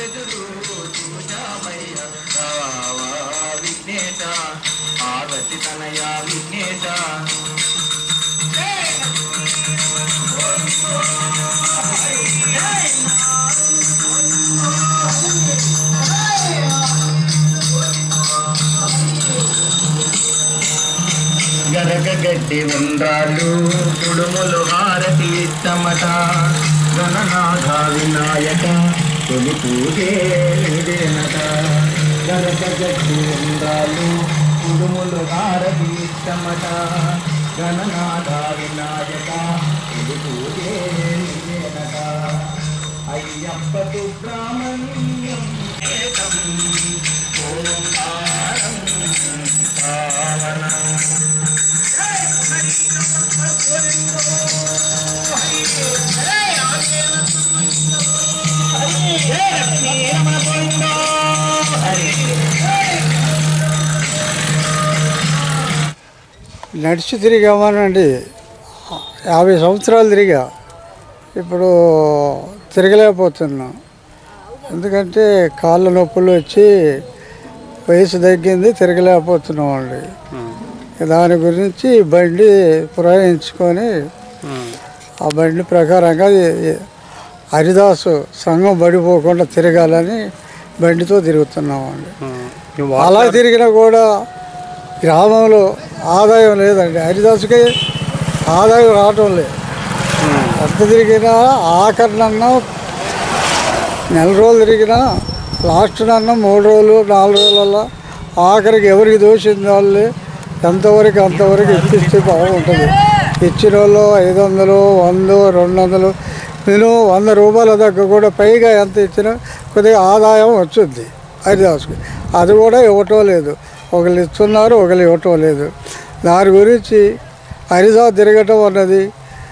ఎదురు చూశామయ్య రావా విఘ్నేశ పార్వతి తనయ విఘ్నేశ గరగ గడ్డి ఉండ్రాళ్ళు కుడుములు హారతి ఇష్టమట గణనాథ వినాయక తొలి పూజే నీదేనట గరగ గడ్డి ఉండ్రాళ్ళు కుడుములు హారతి ఇష్టమట గణనాథ వినాయక తొలి పూజే నీదేనట అయ్యప్ప సుబ్రహ్మణ్యం ఏకం ఓంకారం పావనం నడిచి తిరిగామనండి యాభై సంవత్సరాలు తిరిగా ఇప్పుడు తిరగలేకపోతున్నా ఎందుకంటే కాళ్ళ నొప్పులు వచ్చి వయసు తగ్గింది తిరగలేకపోతున్నాం అండి దాని గురించి బండి పురాయించుకొని ఆ బండి ప్రకారంగా ఈ- ఈ హరిదాసు సంఘం పడిపోకుండా తిరగాలని బండితో తిరుగుతున్నామండి అలా తిరిగినా కూడా గ్రామంలో ఆదాయం లేదండి హరిదాసుకి ఆదాయం రావటం లేదు ఎంత తిరిగినా ఆఖరినన్నా నెల రోజులు తిరిగినా లాస్ట్ నన్నా మూడు రోజులు నాలుగు రోజులలో ఆఖరికి ఎవరికి దోషింది వాళ్ళు ఎంతవరకు అంతవరకు ఇప్పిస్తే బాగుంటుంది ఇచ్చిన వాళ్ళు ఐదు వందలు వంద రెండు వందలు మినిమం వంద రూపాయల దగ్గర కూడా పైగా ఎంత ఇచ్చినా కొద్దిగా ఆదాయం వచ్చింది హరిదాసుకి అది కూడా ఇవ్వటం లేదు ఒకళ్ళు ఇస్తున్నారు ఒకళ్ళు ఇవ్వటం లేదు దాని గురించి హరిదాస్ తిరగటం అన్నది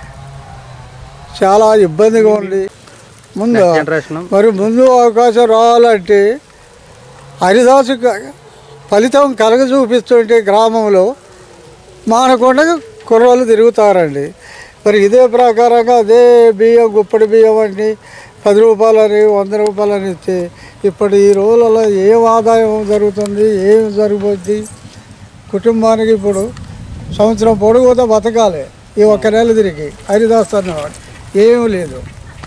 చాలా ఇబ్బందిగా ఉంది ముందు మరి ముందు అవకాశం రావాలంటే హరిదాసు ఫలితం కలగ చూపిస్తుంటే గ్రామంలో మానకుండా కుర్రోళ్ళు తిరుగుతారండి మరి ఇదే ప్రకారంగా అదే బియ్యం గుప్పడి బియ్యం అని పది రూపాయలని వంద రూపాయలని ఇస్తే ఇప్పుడు ఈ రోజులలో ఏం ఆదాయం జరుగుతుంది ఏం జరుగుతుంది కుటుంబానికి ఇప్పుడు సంవత్సరం పొడుగుతా బతకాలి ఈ ఒక్క నెల తిరిగి హరిదాస్ అన్నవాడు ఏమీ లేదు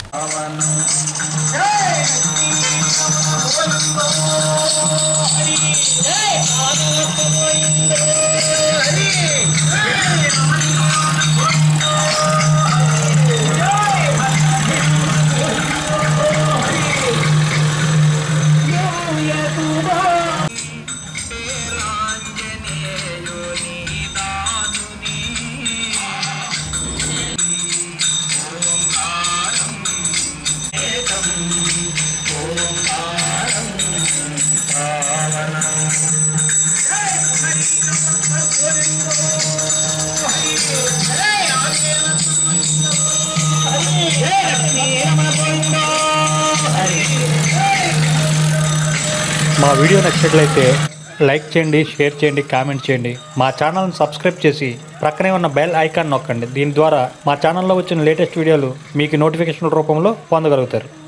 మా వీడియో నచ్చినట్లయితే లైక్ చేయండి షేర్ చేయండి కామెంట్ చేయండి మా ఛానల్ని సబ్స్క్రైబ్ చేసి ప్రక్కనే ఉన్న బెల్ ఐకాన్ నొక్కండి దీని ద్వారా మా ఛానల్లో వచ్చిన లేటెస్ట్ వీడియోలు మీకు నోటిఫికేషన్ రూపంలో పొందగలుగుతారు